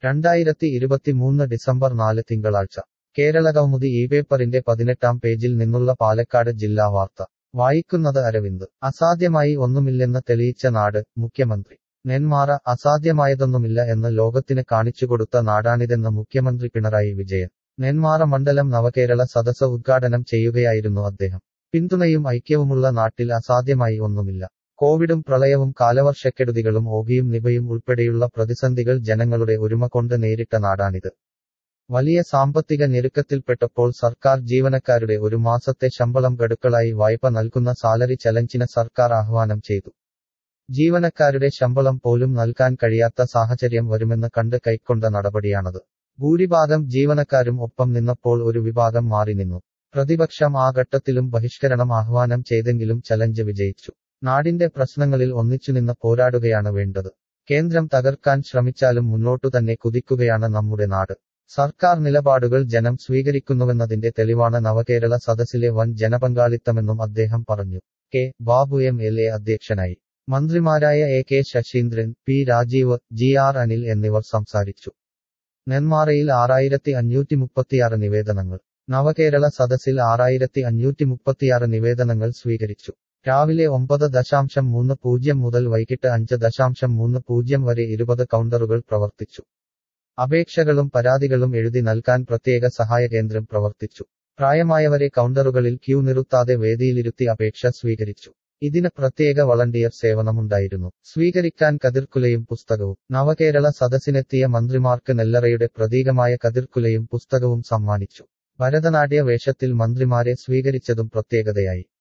രണ്ടായിരത്തി ഇരുപത്തിമൂന്ന് ഡിസംബർ നാല് തിങ്കളാഴ്ച കേരള കൗമുദി ഈ പേപ്പറിന്റെ പതിനെട്ടാം പേജിൽ നിന്നുള്ള പാലക്കാട് ജില്ലാ വാർത്ത വായിക്കുന്നത് അരവിന്ദ് അസാധ്യമായി ഒന്നുമില്ലെന്ന് തെളിയിച്ച നാട് മുഖ്യമന്ത്രി നെന്മാറ അസാധ്യമായതൊന്നുമില്ല എന്ന് ലോകത്തിന് കാണിച്ചുകൊടുത്ത നാടാണിതെന്ന് മുഖ്യമന്ത്രി പിണറായി വിജയൻ നെന്മാറ മണ്ഡലം നവകേരള സദസ് ഉദ്ഘാടനം ചെയ്യുകയായിരുന്നു അദ്ദേഹം പിന്തുണയും ഐക്യവുമുള്ള നാട്ടിൽ അസാധ്യമായി ഒന്നുമില്ല കോവിഡും പ്രളയവും കാലവർഷക്കെടുതികളും ഓഗിയും നിപയും ഉൾപ്പെടെയുള്ള പ്രതിസന്ധികൾ ജനങ്ങളുടെ ഒരുമ കൊണ്ട് നേരിട്ട നാടാണിത് വലിയ സാമ്പത്തിക ഞെരുക്കത്തിൽപ്പെട്ടപ്പോൾ സർക്കാർ ജീവനക്കാരുടെ ഒരു മാസത്തെ ശമ്പളം ഗഡുക്കളായി വായ്പ നൽകുന്ന സാലറി ചലഞ്ചിന് സർക്കാർ ആഹ്വാനം ചെയ്തു ജീവനക്കാരുടെ ശമ്പളം പോലും നൽകാൻ കഴിയാത്ത സാഹചര്യം വരുമെന്ന് കണ്ട് കൈക്കൊണ്ട നടപടിയാണത് ഭൂരിഭാഗം ജീവനക്കാരും ഒപ്പം നിന്നപ്പോൾ ഒരു വിഭാഗം മാറി നിന്നു പ്രതിപക്ഷം ആ ഘട്ടത്തിലും ബഹിഷ്കരണം ആഹ്വാനം ചെയ്തെങ്കിലും ചലഞ്ച് വിജയിച്ചു നാടിന്റെ പ്രശ്നങ്ങളിൽ ഒന്നിച്ചുനിന്ന് പോരാടുകയാണ് വേണ്ടത് കേന്ദ്രം തകർക്കാൻ ശ്രമിച്ചാലും മുന്നോട്ടു തന്നെ കുതിക്കുകയാണ് നമ്മുടെ നാട് സർക്കാർ നിലപാടുകൾ ജനം സ്വീകരിക്കുന്നുവെന്നതിന്റെ തെളിവാണ് നവകേരള സദസ്സിലെ വൻ ജനപങ്കാളിത്തമെന്നും അദ്ദേഹം പറഞ്ഞു K Babu M L A അധ്യക്ഷനായി മന്ത്രിമാരായ A K Saseendran P Rajeev G R Anil എന്നിവർ സംസാരിച്ചു നെന്മാറയിൽ ആറായിരത്തി അഞ്ഞൂറ്റി മുപ്പത്തിയാറ് നിവേദനങ്ങൾ നവകേരള സദസ്സിൽ ആറായിരത്തി അഞ്ഞൂറ്റി മുപ്പത്തിയാറ് നിവേദനങ്ങൾ സ്വീകരിച്ചു രാവിലെ ഒമ്പത് ദശാംശം മൂന്ന് പൂജ്യം മുതൽ വൈകിട്ട് അഞ്ച് ദശാംശം മൂന്ന് പൂജ്യം വരെ ഇരുപത് കൗണ്ടറുകൾ പ്രവർത്തിച്ചു അപേക്ഷകളും പരാതികളും എഴുതി നൽകാൻ പ്രത്യേക സഹായ കേന്ദ്രം പ്രവർത്തിച്ചു പ്രായമായവരെ കൗണ്ടറുകളിൽ ക്യൂ നിർത്താതെ വേദിയിലിരുത്തി അപേക്ഷ സ്വീകരിച്ചു ഇതിന് പ്രത്യേക വളണ്ടിയർ സേവനമുണ്ടായിരുന്നു സ്വീകരിക്കാൻ കതിർക്കുലയും പുസ്തകവും നവകേരള സദസ്സിനെത്തിയ മന്ത്രിമാർക്ക് നെല്ലറയുടെ പ്രതീകമായ കതിർക്കുലയും പുസ്തകവും സമ്മാനിച്ചു ഭരതനാട്യ വേഷത്തിൽ മന്ത്രിമാരെ സ്വീകരിച്ചതും പ്രത്യേകതയായി